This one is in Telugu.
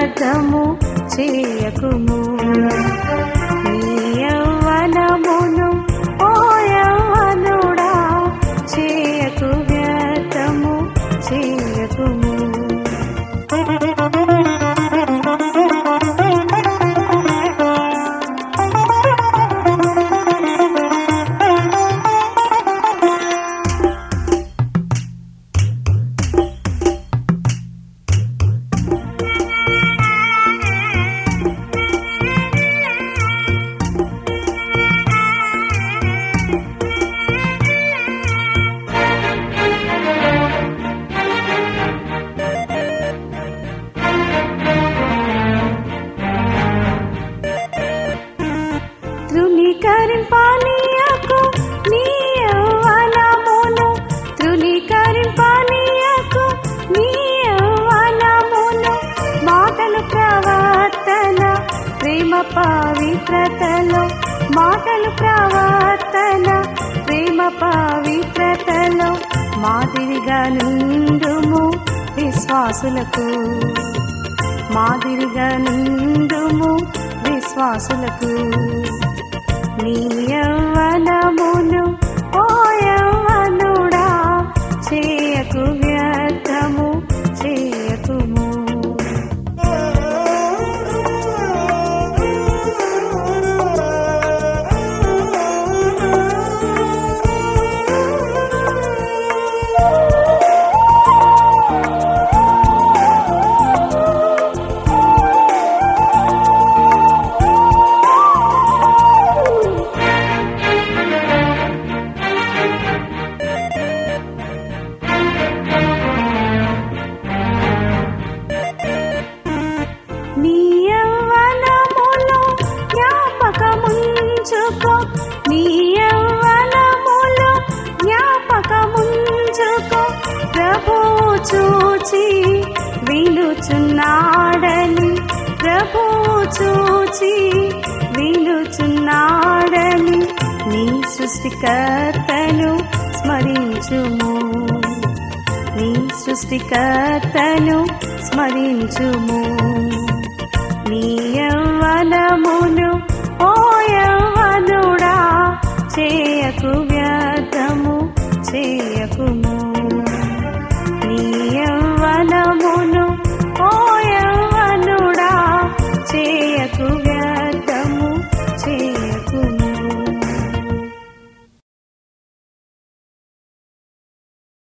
వ్యర్థము చేయకుము నీ యవ్వనమును ఓ యవ్వనుడా చేయకు వ్యర్థము చేయకుము తృణీకరింపానీయకు నీ యవ్వనమును తృణీకరింపానీయకు నీ యవ్వనమును మాటలు ప్రవర్తన ప్రేమ పవిత్రతలో మాటలు ప్రవర్తన ప్రేమ పవిత్రతలో మాదిరిగా నుండుము విశ్వాసులకు మాదిరిగా నుండుము విశ్వాసులకు నీ యవ్వనమును ఓ యవ్వనుడా చేయకు వ్యర్థము చేయకుము నీ యవ్వనములో జ్ఞాపకముంచుకో నీ యవ్వనములో జ్ఞాపకముంచుకో ప్రభు చూచి వినుచున్నాడని ప్రభు చూచి వినుచున్నాడని నీ సృష్టికర్తను స్మరించుము నీ సృష్టికర్తను స్మరించుము నీ యవ్వనమును